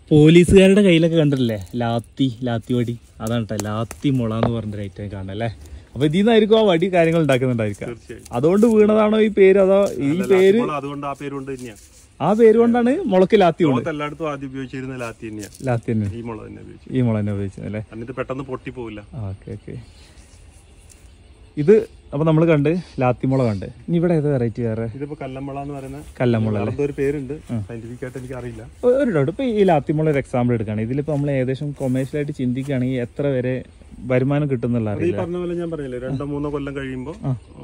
പോലീസുകാരുടെ കയ്യിലൊക്കെ കണ്ടിട്ടില്ലേ ലാത്തി ലാത്തി വടി അതാണ് കേട്ടോ ലാത്തി മുള എന്ന് പറഞ്ഞ ഐറ്റം കാണാം അല്ലേ അപ്പൊ ഇതിൽ നിന്നായിരിക്കും ആ വടി കാര്യങ്ങൾ ഉണ്ടാക്കുന്നുണ്ടായിരിക്കാം തീർച്ചയായും അതുകൊണ്ട് വീണതാണോ ഈ പേര് അതോ ഈ പേര് അപ്പോൾ അതുകൊണ്ട് ആ പേര് കൊണ്ട് തന്നെയാണ് ആ പേര് കൊണ്ടാണ് മുളക്ക് ലാത്തി കൊണ്ട് ലോകത്ത് എല്ലായിടത്തും ആദ്യം ഉപയോഗിച്ചിരുന്ന ലാത്തി തന്നെയാണ് ലാത്തി തന്നെ ഈ മുള തന്നെ ഉപയോഗിച്ചു ഈ മുള തന്നെ ഉപയോഗിച്ചത് അല്ലേ എന്നിട്ട് പെട്ടെന്ന് പൊട്ടിപ്പോവില്ല ഓക്കെ ഓക്കെ ഇത് അപ്പൊ നമ്മൾ കണ്ട് ലാത്തിമുള കണ്ട് ഇനി ഇവിടെ ഏത് വെറൈറ്റി വേറെ ഇതിപ്പോ കല്ലമ്പള എന്ന് പറയുന്ന കല്ലമുള വേറെ എന്തോ ഒരു പേരുണ്ട് സയന്റിഫിക് ആയിട്ട് എനിക്ക് അറിയില്ല ഒ- ഒരു ഡൗട്ട് ഇപ്പൊ ഈ ലാത്തിമുള ഒരു എക്സാമ്പിൾ എടുക്കുകയാണ് ഇതിലിപ്പോ നമ്മൾ ഏകദേശം കൊമേഴ്ഷ്യൽ ആയിട്ട് ചിന്തിക്കുകയാണെങ്കിൽ എത്ര വരെ വരുമാനം കിട്ടുന്നുള്ള അത് ഈ അറിയില്ല പറഞ്ഞ പോലെ ഞാൻ പറഞ്ഞില്ലേ രണ്ടോ മൂന്നോ കൊല്ലം കഴിയുമ്പോൾ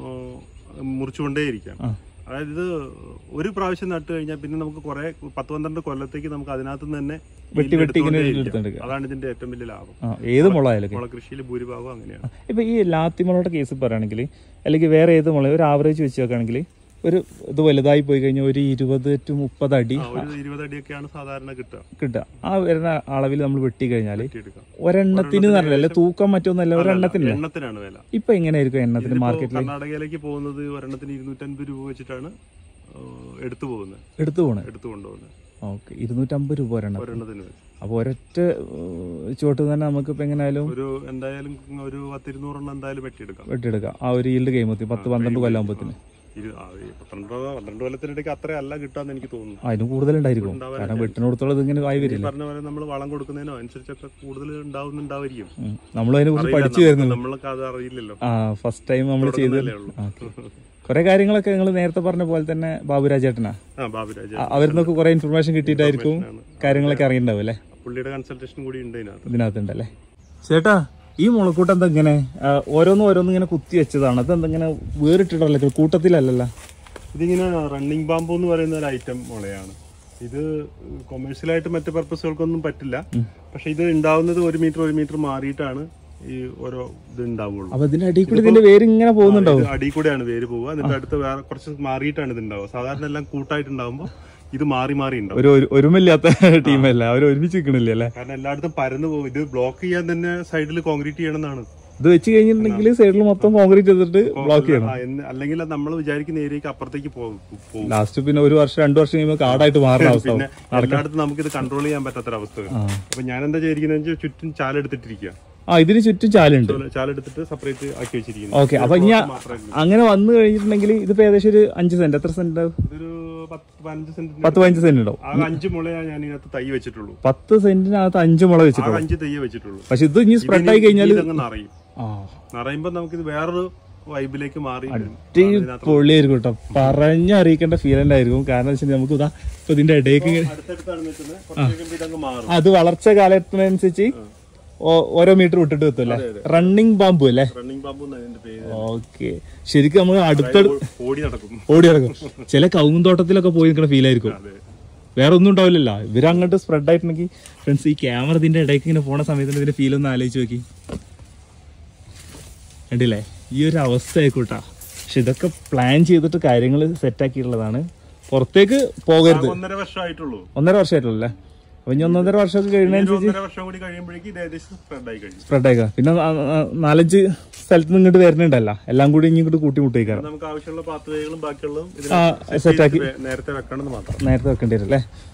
മുറിച്ചുകൊണ്ടേയിരിക്കാം ആ. അതായത് ഇത് ഒരു പ്രാവശ്യം നട്ട് കഴിഞ്ഞാൽ പിന്നെ നമുക്ക് കുറെ പത്ത് പന്ത്രണ്ട് കൊല്ലത്തേക്ക് നമുക്ക് അതിനകത്ത് നിന്ന് തന്നെ വെട്ടി വെട്ടി ഇങ്ങനെ എടുത്തുകൊണ്ടേയിരിക്കാം. എടുത്തെടുക്കുക അതാണ് ഇതിന്റെ ഏറ്റവും വലിയ ലാഭം ആ ഏത് മുള ആയാലും മുള കൃഷിയിൽ ഭൂരിഭാഗം അങ്ങനെയാണ് ഇപ്പൊ ഈ ലാത്തിമുളയുടെ കേസ് പറയുകയാണെങ്കിൽ അല്ലെങ്കിൽ വേറെ ഏത് മുള ഒരു ആവറേജ് വെച്ച് നോക്കുകയാണെങ്കിൽ ഒരു ഇത് വലുതായി പോയി കഴിഞ്ഞാൽ ഒരു ഇരുപത് ടു മുപ്പത് അടി ആ, ഒരു ഇരുപത് അടിയൊക്കെയാണ് സാധാരണ കിട്ടുക കിട്ടുക ആ വരുന്ന അളവിൽ നമ്മൾ വെട്ടി കഴിഞ്ഞാൽ വെട്ടിയെടുക്കാം ഒരെണ്ണത്തിന് പറഞ്ഞല്ലേ തൂക്കം മറ്റൊന്നല്ല ഒരെണ്ണത്തിനല്ല എണ്ണത്തിനാണ് വില ഇപ്പൊ എങ്ങനെയായിരിക്കും എണ്ണത്തിന് ഇതിപ്പോ മാർക്കറ്റിൽ കർണാടകയിലേക്ക് പോകുന്നത് ഒരെണ്ണത്തിന് ഇരുന്നൂറ്റൻപത് രൂപ വെച്ചിട്ടാണ് ആ, എടുത്തു പോകുന്നത് എടുത്തു പോണേ എടുത്തു കൊണ്ടുപോകുന്നത് ഓക്കെ ഇരുന്നൂറ്റമ്പത് രൂപ ഒരെണ്ണം ഒരെണ്ണത്തിന് വെച്ച് അപ്പോൾ ഒരൊറ്റ ഏഹ്, ചുവട്ട് തന്നെ നമുക്ക് ഇപ്പൊ എങ്ങനെയായാലും ഒരു എന്തായാലും ഒരു പത്തിരുന്നൂറെണ്ണം എന്തായാലും വെട്ടിയെടുക്കാം വെട്ടിയെടുക്കാം ആ ഒരു ഈൽഡ് കഴിയുമ്പോൾ പത്ത് പന്ത്രണ്ട് കൊല്ലാകുമ്പോഴത്തിന് ഇരു- ആ, ഈ പന്ത്രണ്ടോ പന്ത്രണ്ട് കൊല്ലത്തിനിടയ്ക്ക് അത്ര അല്ല കിട്ടാന്ന് എനിക്ക് തോന്നുന്നു അതിനും കൂടുതലുണ്ടായിരിക്കും കാരണം വെട്ടിനോടത്തോളം ഇതിങ്ങനെ ആയി ഈ വരില്ല പറഞ്ഞ പോലെ നമ്മൾ വളം കൊടുക്കുന്നതിനോ അനുസരിച്ചൊക്കെ കൂടുതൽ ഉണ്ടാവുന്നുണ്ടായിരിക്കും നമ്മൾ അതിനെ കുറിച്ച് പഠിച്ചു അറിയില്ല, വരുന്നുണ്ട് നമ്മൾക്ക് അത് അറിയില്ലല്ലോ ആ ഫസ്റ്റ് ടൈം നമ്മൾ ചെയ്ത് തുടങ്ങുന്നതല്ലേ ഉള്ളൂ. കുറെ കാര്യങ്ങളൊക്കെ നിങ്ങൾ നേരത്തെ പറഞ്ഞ പോലെ തന്നെ ബാബുരാജേട്ടനാ ആ ബാബുരാജ അവരിന്നൊക്കെ കുറെ ഇൻഫർമേഷൻ കിട്ടിയിട്ടായിരിക്കും കാര്യങ്ങളൊക്കെ അറിയണ്ടാവും അല്ലേ പുള്ളിയുടെ കൺസൾട്ടേഷൻ കൂടി ഉണ്ട് ഇതിനകത്ത് ഇതിനകത്തുണ്ടല്ലേ ചേട്ടാ ഈ മുളക്കൂട്ടം എന്താ ഇങ്ങനെ ആ, ഓരോന്നും ഓരോന്നും ഇങ്ങനെ കുത്തി വെച്ചതാണ് അത് എന്തെങ്ങനെ വേറിട്ടിട്ടല്ലോ കൂട്ടത്തിലല്ലല്ലോ ഇതിങ്ങനെ റണ്ണിങ് ബാമ്പു എന്ന് പറയുന്ന ഒരു ഐറ്റം മുളയാണ് ഇത് കൊമേഴ്ഷ്യലായിട്ട് മറ്റ് പർപ്പസുകൾക്കൊന്നും പറ്റില്ല പക്ഷെ ഇത് ഉണ്ടാവുന്നത് ഒരു മീറ്റർ ഒരു മീറ്റർ മാറിയിട്ടാണ് ഈ ഓരോ ഇത് ഉണ്ടാവുള്ളൂ അപ്പൊ ഇതിന്റെ അടിയിൽ കൂടി ഇതിന്റെ വേര് ഇങ്ങനെ പോകുന്നുണ്ടാവും അടി കൂടെയാണ് വേര് പോവുക എന്നിട്ട് അടുത്ത് വേറെ കുറച്ച് മാറിയിട്ടാണ് ഇത് ഉണ്ടാവുക സാധാരണ എല്ലാം കൂട്ടായിട്ടുണ്ടാവുമ്പോൾ ഇത് മാറി മാറി ഉണ്ടാവും ഒരു ഒരു- ഒരുമില്ലാത്ത ടീമല്ല അവർ ഒരുമിച്ച് നിൽക്കണില്ല അല്ലേ കാരണം എല്ലായിടത്തും പരന്നു പോകും ഇത് ബ്ലോക്ക് ചെയ്യാൻ തന്നെ സൈഡിൽ കോൺക്രീറ്റ് ചെയ്യണമെന്നാണ് ഇത് വെച്ച് കഴിഞ്ഞിട്ടുണ്ടെങ്കിൽ സൈഡിൽ മൊത്തം കോൺക്രീറ്റ് ചെയ്തിട്ട് ബ്ലോക്ക് ചെയ്യണം ആ, എന്ന് അല്ലെങ്കിൽ നമ്മൾ വിചാരിക്കുന്ന ഏരിയക്ക് അപ്പുറത്തേക്ക് പോകും പോകും ലാസ്റ്റ് പിന്നെ ഒരു വർഷം രണ്ടു വർഷം കഴിയുമ്പോൾ കാടായിട്ട് മാറുന്ന അവസ്ഥ പിന്നെ എല്ലായിടത്തും നമുക്ക് ഇത് കൺട്രോൾ ചെയ്യാൻ പറ്റാത്തൊരവസ്ഥ വരും ആ. അപ്പൊ ഞാൻ എന്താ ചെയ്തിരിക്കുന്നത് വെച്ചാൽ ചുറ്റും ചാലെടുത്തിട്ടിരിക്കുക ആ ഇതിന് ചുറ്റും ചാലുണ്ട് ചാലെടുത്തിട്ട് സെപ്പറേറ്റ് ആക്കി വെച്ചിരിക്കുന്നു ഓക്കെ അപ്പൊ ഇനി മാത്രമേ അങ്ങനെ വന്നു കഴിഞ്ഞിട്ടുണ്ടെങ്കിൽ ഇതിപ്പോ ഏകദേശം ഒരു അഞ്ച് സെന്റ് എത്ര സെന്റ് ഉണ്ടാവും ഇതൊരു പത്ത് പതിനഞ്ച് സെന്റിന് പത്ത് പതിനഞ്ച് സെന്റ് ഉണ്ടാവും ആ അഞ്ച് മുളയാ ഞാൻ ഇതിനകത്ത് തൈ വെച്ചിട്ടുള്ളൂ പത്ത് സെന്റിനകത്ത് അഞ്ച് മുള ആ വെച്ചിട്ടുള്ളൂ അഞ്ച് തൈയെ വെച്ചിട്ടുള്ളൂ പക്ഷെ ഇത് ഇനി സ്പ്രെഡ് ആയി കഴിഞ്ഞാൽ ഇതങ്ങ് നിറയും ആ നിറയുമ്പോ നമുക്കിത് വേറൊരു വൈബിലേക്ക് മാറി വരും. പൊള്ളിയായിരിക്കും കേട്ടോ പറഞ്ഞറിയിക്കേണ്ട ഫീൽ ഉണ്ടായിരിക്കും കാരണം വെച്ചാൽ നമുക്ക് ഇതാ ഇപ്പൊ ഇതിന്റെ ഇടയ്ക്ക് ഇങ്ങനെ അടുത്തടുത്താണ് നിൽക്കുന്നത് കുറച്ച് കഴിയുമ്പോ ഇതങ്ങ് മാറും അത് വളർച്ച കാലത്തിനനുസരിച്ച് ഓ- ഓരോ മീറ്റർ വിട്ടിട്ട് എത്തും അല്ലേ റണ്ണിങ് ബാമ്പു അല്ലേ റണ്ണിങ് ബാമ്പു എന്നാണ് ഇതിന്റെ പേര് ഓക്കെ ശരിക്കും നമ്മൾ അടുത്ത ഓടി നടക്കും ഓടി നടക്കും ചില കവുന്തോട്ടത്തിലൊക്കെ പോയി നിൽക്കുന്ന ഫീൽ ആയിരിക്കും അതെ വേറെ ഒന്നും ഉണ്ടാവില്ലല്ലോ ഇവരങ്ങോട്ട് സ്പ്രെഡ് ആയിട്ടുണ്ടെങ്കിൽ ഫ്രണ്ട്സ് ഈ ക്യാമറ ഇതിന്റെ ഇടയ്ക്ക് ഇങ്ങനെ പോണ സമയത്ത് ഇതിന്റെ ഫീൽ ഒന്ന് ആലോചിച്ച് നോക്കി കണ്ടില്ലേ ഈ ഒരു അവസ്ഥ ആയിക്കോട്ടാ പക്ഷെ ഇതൊക്കെ പ്ലാൻ ചെയ്തിട്ട് കാര്യങ്ങൾ സെറ്റ് ആക്കിയിട്ടുള്ളതാണ് പുറത്തേക്ക് പോകരുത് ഒന്നര വർഷമായിട്ടുള്ളൂ ഒന്നര വർഷമായിട്ടുള്ളൂ അല്ലേ അപ്പൊ ഇനി ഒന്നൊന്നര വർഷമൊക്കെ ഇനി കഴിയുന്നതനുസരിച്ച് ഒന്നര വർഷം കൂടി കഴിയുമ്പോഴേക്കും ഇത് ഏകദേശം സ്പ്രെഡ് ആയി കഴിഞ്ഞു സ്പ്രെഡ് ആയിക്കാം പിന്നെ ആ- ആ- നാലഞ്ച് സ്ഥലത്ത് നിന്ന് ഇങ്ങോട്ട് വരുന്നുണ്ടല്ല എല്ലാം കൂടി ഇനി ഇങ്ങോട്ട് കൂട്ടിമുട്ടിക്കാം നമുക്ക് ആവശ്യമുള്ള പാത്തുവകളും ബാക്കിയുള്ളതും ആ, ഇതിനകത്ത് set ആക്കി. ചെയ്തിട്ട് നേരത്തെ വെക്കണം എന്ന് മാത്രം നേരത്തെ വെക്കേണ്ടി വരും അല്ലേ